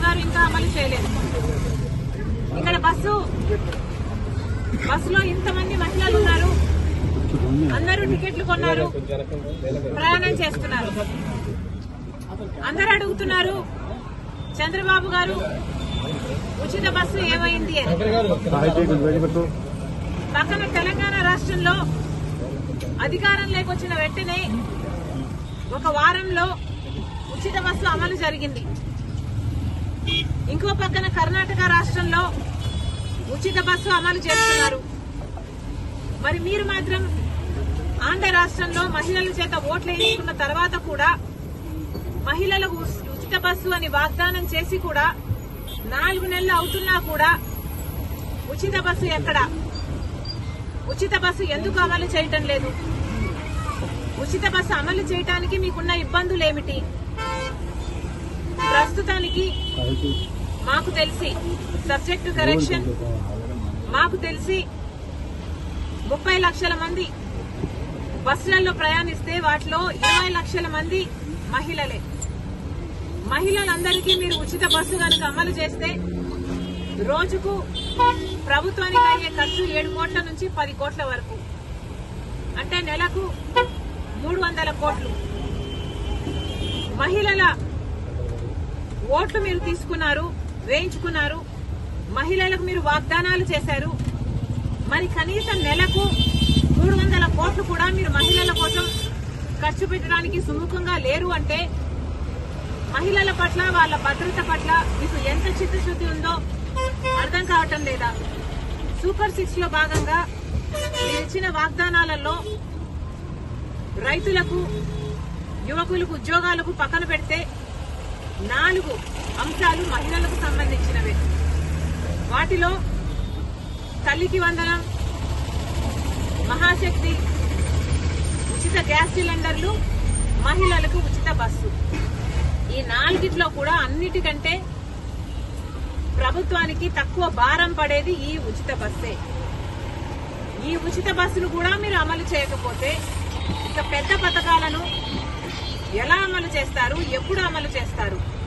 గారు ఇంకా అమలు చేయలేదు ఇక్కడ బస్సు బస్సులో ఇంతమంది మహిళలు ఉన్నారు అందరూ టికెట్లు కొన్నారు ప్రయాణం చేస్తున్నారు అందరూ అడుగుతున్నారు చంద్రబాబు గారు ఉచిత బస్సు ఏమైంది అని పక్కన తెలంగాణ రాష్ట్రంలో అధికారంలోకి వచ్చిన వెంటనే ఒక వారంలో ఉచిత బస్సు అమలు జరిగింది ఇంకో పక్కన కర్ణాటక రాష్ట్రంలో ఉచిత బస్సు అమలు చేస్తున్నారు మరి మీరు మాత్రం ఆంధ్ర రాష్ట్రంలో మహిళల చేత ఓట్లు వేయించుకున్న తర్వాత కూడా మహిళలకు ఉస్- ఉచిత బస్సు అని వాగ్దానం చేసి కూడా నాలుగు నెలలు అవుతున్నా కూడా ఉచిత బస్సు ఎక్కడ ఉచిత బస్సు ఎందుకు అమలు చేయటం లేదు ఉచిత బస్సు అమలు చేయటానికి మీకున్న ఇబ్బందులు ఏమిటి ప్రస్తుతానికి మాకు తెలిసి సబ్జెక్టు కరెక్షన్ మాకు తెలిసి ముప్పై లక్షల మంది బస్సులలో ప్రయాణిస్తే వాటిలో ఇరవై లక్షల మంది మహిళలే మహిళలందరికీ మీరు ఉచిత బస్సు కనుక అమలు చేస్తే రోజుకు ప్రభుత్వానికి అయ్యే ఖర్చు ఏడు కోట్ల నుంచి పది కోట్ల వరకు అంటే నెలకు మూడు వందల కోట్లు మహిళల ఓట్లు మీరు తీసుకున్నారు వేయించుకున్నారు మహిళలకు మీరు వాగ్దానాలు చేశారు మరి కనీసం నెలకు మూడు వందల కోట్లు కూడా మీరు మహిళల కోసం ఖర్చు పెట్టడానికి సుముఖంగా లేరు అంటే మహిళల పట్ల వాళ్ళ భద్రత పట్ల మీకు ఎంత చిత్తశుద్ధి ఉందో అర్థం కావటం లేదా సూపర్ సిక్స్ లో భాగంగా మీరు ఇచ్చిన వాగ్దానాలలో రైతులకు యువకులకు ఉద్యోగాలకు పక్కన పెడితే నాలుగు అంశాలు మహిళలకు సంబంధించినవే వాటిలో తల్లికి వందనం మహాశక్తి ఉచిత గ్యాస్ సిలిండర్లు మహిళలకు ఉచిత బస్సు ఈ నాలుగిట్లో కూడా అన్నిటికంటే ప్రభుత్వానికి తక్కువ భారం పడేది ఈ ఉచిత బస్సే ఈ ఉచిత బస్సును కూడా మీరు అమలు చేయకపోతే ఇక పెద్ద పథకాలను ఎలా అమలు చేస్తారు ఎప్పుడు అమలు చేస్తారు